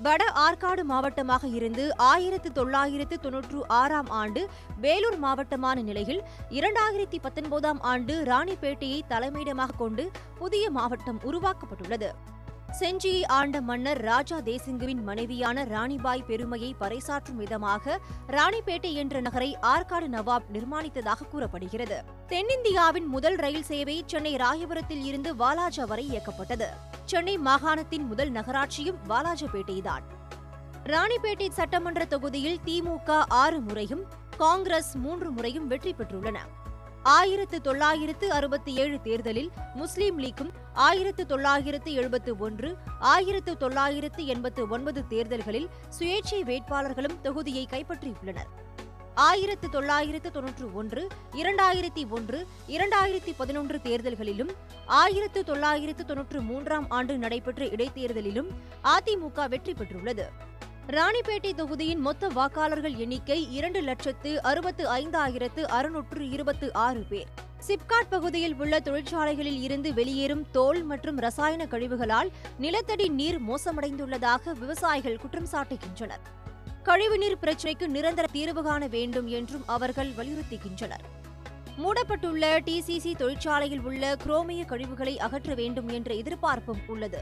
வட ஆற்காடு மாவட்டமாக இருந்து ஆயிரத்து தொள்ளாயிரத்து தொன்னூற்று ஆறாம் ஆண்டு வேலூர் மாவட்டமான நிலையில் இரண்டாயிரத்தி பத்தொன்பதாம் ஆண்டு ராணிப்பேட்டையை தலைமையிடமாக கொண்டு புதிய மாவட்டம் உருவாக்கப்பட்டுள்ளது செஞ்சியை ஆண்ட மன்னர் ராஜா தேசிங்குவின் மனைவியான ராணிபாய் பெருமையை பறைசாற்றும் விதமாக ராணிப்பேட்டை என்ற நகரை ஆற்காடு நவாப் நிர்மாணித்ததாக கூறப்படுகிறது தென்னிந்தியாவின் முதல் ரயில் சேவை சென்னை ராயபுரத்தில் இருந்து வாலாஜா வரை இயக்கப்பட்டது சென்னை மாகாணத்தின் முதல் நகராட்சியும் வாலாஜாபேட்டைதான் ராணிப்பேட்டை சட்டமன்ற தொகுதியில் திமுக ஆறு முறையும் காங்கிரஸ் மூன்று முறையும் வெற்றி பெற்றுள்ளன ஆயிரத்து தொள்ளாயிரத்து அறுபத்தி ஏழு தேர்தலில் முஸ்லீம் லீக்கும் ஆயிரத்து தொள்ளாயிரத்து எழுபத்து ஒன்று ஆயிரத்து தொள்ளாயிரத்து எண்பத்து ஒன்பது தேர்தல்களில் சுயேட்சை வேட்பாளர்களும் தொகுதியை கைப்பற்றியுள்ளனர் ஆயிரத்து தொள்ளாயிரத்து தொன்னூற்று ஒன்று இரண்டாயிரத்தி ஒன்று இரண்டாயிரத்தி பதினொன்று தேர்தல்களிலும் ஆயிரத்து தொள்ளாயிரத்து தொன்னூற்று மூன்றாம் ஆண்டு நடைபெற்ற இடைத்தேர்தலிலும் அதிமுக வெற்றி பெற்றுள்ளது ராணிப்பேட்டை தொகுதியின் மொத்த வாக்காளர்கள் எண்ணிக்கை இரண்டு லட்சத்து அறுபத்து ஐந்தாயிரத்து அறுநூற்று இருபத்து ஆறு பேர் சிப்காட் பகுதியில் உள்ள தொழிற்சாலைகளில் இருந்து வெளியேறும் தோல் மற்றும் ரசாயன கழிவுகளால் நிலத்தடி நீர் மோசமடைந்துள்ளதாக விவசாயிகள் குற்றம் சாட்டுகின்றனர் கழிவுநீர் பிரச்சினைக்கு நிரந்தர தீர்வு காண வேண்டும் என்றும் அவர்கள் வலியுறுத்துகின்றனர் மூடப்பட்டுள்ள டிசிசி தொழிற்சாலையில் உள்ள குரோமிய கழிவுகளை அகற்ற வேண்டும் என்ற எதிர்பார்ப்பும் உள்ளது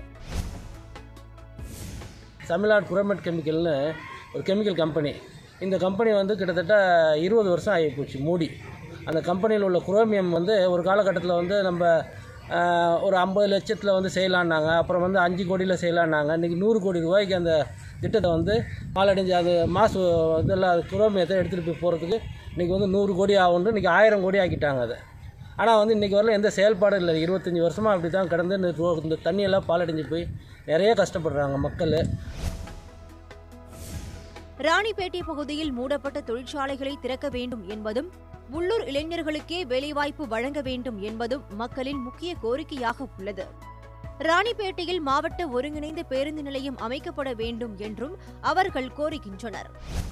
தமிழ்நாடு குரோமெட் கெமிக்கல்னு ஒரு கெமிக்கல் கம்பெனி இந்த கம்பெனி வந்து கிட்டத்தட்ட இருபது வருஷம் ஆகிப்போச்சு மூடி அந்த கம்பெனியில் உள்ள குரோமியம் வந்து ஒரு காலகட்டத்தில் வந்து நம்ம ஆஹ், ஒரு ஐம்பது லட்சத்தில் வந்து செய்யலான்னாங்க அப்புறம் வந்து அஞ்சு கோடியில் செய்யலான்னாங்க இன்றைக்கி நூறு கோடி ரூபாய்க்கு அந்த திட்டத்தை வந்து மாலடைஞ்சு அது மாசு இதெல்லாம் அது குரோமியத்தை எடுத்துகிட்டு போய் போகிறதுக்கு இன்றைக்கி வந்து நூறு கோடி ஆகும்னு இன்றைக்கி ஆயிரம் கோடி ஆக்கிட்டாங்க அதை ஆனால் வந்து இன்றைக்கி வரல எந்த செயல்பாடும் இல்லை இருபத்தஞ்சி வருஷமாக அப்படி தான் கடந்து இந்த ரோ- இந்த தண்ணியெல்லாம் பாலடைஞ்சு போய் நிறைய கஷ்டப்படுறாங்க மக்கள் ராணிப்பேட்டை பகுதியில் மூடப்பட்ட தொழிற்சாலைகளை திறக்க வேண்டும் என்பதும் உள்ளூர் இளைஞர்களுக்கே வேலைவாய்ப்பு வழங்க வேண்டும் என்பதும் மக்களின் முக்கிய கோரிக்கையாக உள்ளது ராணிப்பேட்டையில் மாவட்ட ஒருங்கிணைந்த பேருந்து நிலையம் அமைக்கப்பட வேண்டும் என்றும் அவர்கள் கோருகின்றனர்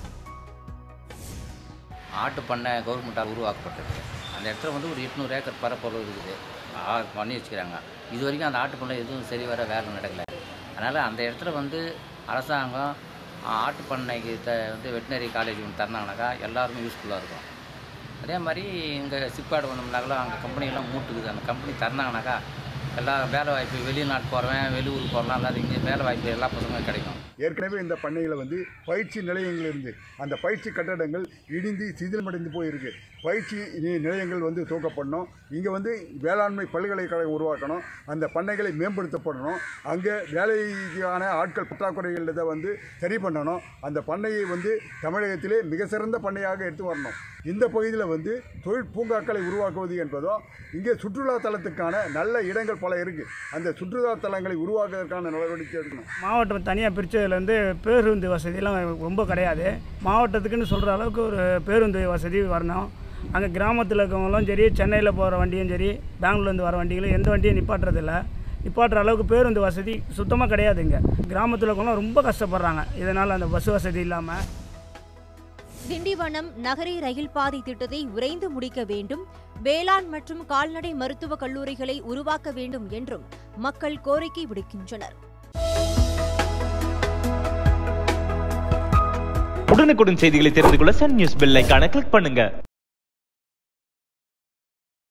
ஆட்டு பண்ணை கவர்மெண்ட்டால் உருவாக்கப்பட்டிருக்கு அந்த இடத்துல வந்து ஒரு எட்நூறு ஏக்கர் பரப்பளவு இருக்குது ஆ பண்ணி வச்சுக்கிறாங்க இது வரைக்கும் அந்த ஆட்டு பண்ணை எதுவும் சரி வர வேலை நடக்கலை அதனால் அந்த இடத்துல வந்து அரசாங்கம் ஆ, ஆட்டு பண்ணைக்கு த வந்து வெட்டினரி காலேஜ் ஒன்று தந்தாங்கனாக்கா எல்லாருக்கும் யூஸ்ஃபுல்லாக இருக்கும் அதே மாதிரி இங்கே சிப்பாடு வந்தோம்னாக்கெல்லாம் அங்கே கம்பெனியெல்லாம் மூட்டுக்குது அந்த கம்பெனி தந்தாங்கனாக்கா எல்லா வேலை வாய்ப்பு வெளிநாட்டு போகிறவன் வெளியூர் போகிறலாம் எல்லாரும் இங்கே வேலை வாய்ப்பு எல்லா பசங்களும் கிடைக்கும் ஏற்கனவே இந்த பண்ணையில் வந்து பயிற்சி நிலையங்கள் இருந்து அந்த பயிற்சி கட்டடங்கள் இடிந்து சிதிலமடைந்து போயிருக்கு பயிற்சி நி- நிலையங்கள் வந்து தூக்கப்படணும் இங்கே வந்து வேளாண்மை பல்கலைக்கழகம் உருவாக்கணும் அந்த பண்ணைகளை மேம்படுத்தப்படணும் அங்கே வேலைக்கான ஆட்கள் பற்றாக்குறைகள் இதை வந்து சரி பண்ணணும் அந்த பண்ணையை வந்து தமிழகத்திலே மிக சிறந்த பண்ணையாக எடுத்து வரணும் இந்த பகுதியில் வந்து தொழில் பூங்காக்களை உருவாக்குவது என்பதும் இங்கே சுற்றுலா தலத்துக்கான நல்ல இடங்கள் பல இருக்குது அந்த சுற்றுலா தலங்களை உருவாக்குவதற்கான நடவடிக்கை எடுக்கணும் மாவட்டம் தனியாக பிரித்ததுலேருந்து பேருந்து வசதியெல்லாம் ரொம்ப கிடையாது மாவட்டத்துக்குன்னு சொல்கிற அளவுக்கு ஒரு பேருந்து வசதி வரணும் அங்கே கிராமத்தில் இருக்கவங்களும் சரி சென்னையில் போகிற வண்டியும் சரி பெங்களூர்லேருந்து வர வண்டிகளும் எந்த வண்டியும் நிப்பாட்டுறதில்ல நிப்பாட்டுற அளவுக்கு பேருந்து வசதி சுத்தமாக கிடையாது இங்கே கிராமத்தில் இருக்கவங்களாம் ரொம்ப கஷ்டப்படுறாங்க இதனால் அந்த பஸ் வசதி இல்லாமல் திண்டிவனம் நகரி ரயில் பாதை திட்டத்தை விரைந்து முடிக்க வேண்டும் வேளாண் மற்றும் கால்நடை மருத்துவக் கல்லூரிகளை உருவாக்க வேண்டும் என்றும் மக்கள் கோரிக்கை விடுக்கின்றனர் உடனுக்குடன் செய்திகளை தெரிந்து கொள்ள சன் நியூஸ் பெல் ஐகானை கிளிக் பண்ணுங்க